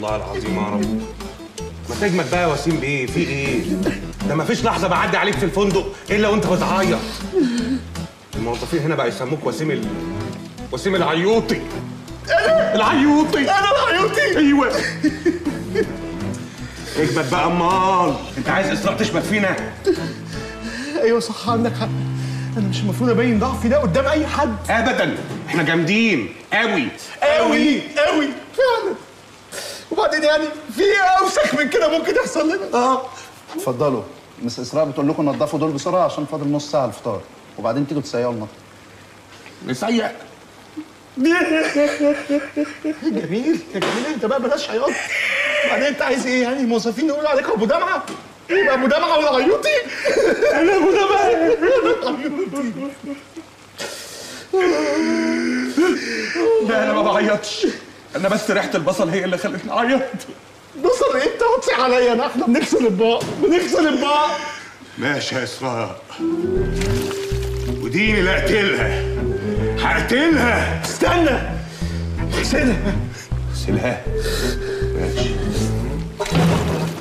الله العظيم يا رب ما تجمد بقى يا وسيم بايه في ايه ده ما فيش لحظه بعدي عليك في الفندق الا وانت بتعيط الموظفين هنا بقى يسموك وسيم ال... وسيم العيوطي العيوطي انا العيوطي ايوه اجمد بقى امال انت عايز اسراء تشمت فينا ايوه صح عندك حق انا مش المفروض ابين ضعفي ده قدام اي حد ابدا احنا جامدين قوي قوي قوي فعلا وبعدين يعني في ايه اوسخ من كده ممكن يحصل لنا اه اتفضلوا مس اسراء بتقول لكم نضفوا دول بسرعه عشان فاضل نص ساعه الفطار وبعدين تيجوا تسيقوا لنا نسيق جميل يا جميل انت بقى بلاش عياط بعدين انت عايز ايه يعني الموظفين يقولوا عليك ابو دمعه يبقى ابو دمعه ولا عيوطي انا ابو دمعه لا انا ما بعيطش انا بس ريحه البصل هي اللي خلتني اعيط بصل ايه انت هتصي عليا انا احنا بنغسل اطباق بنغسل اطباق ماشي يا اسراء وديني لا اقتلها هقتلها استنى اغسلها اغسلها ماشي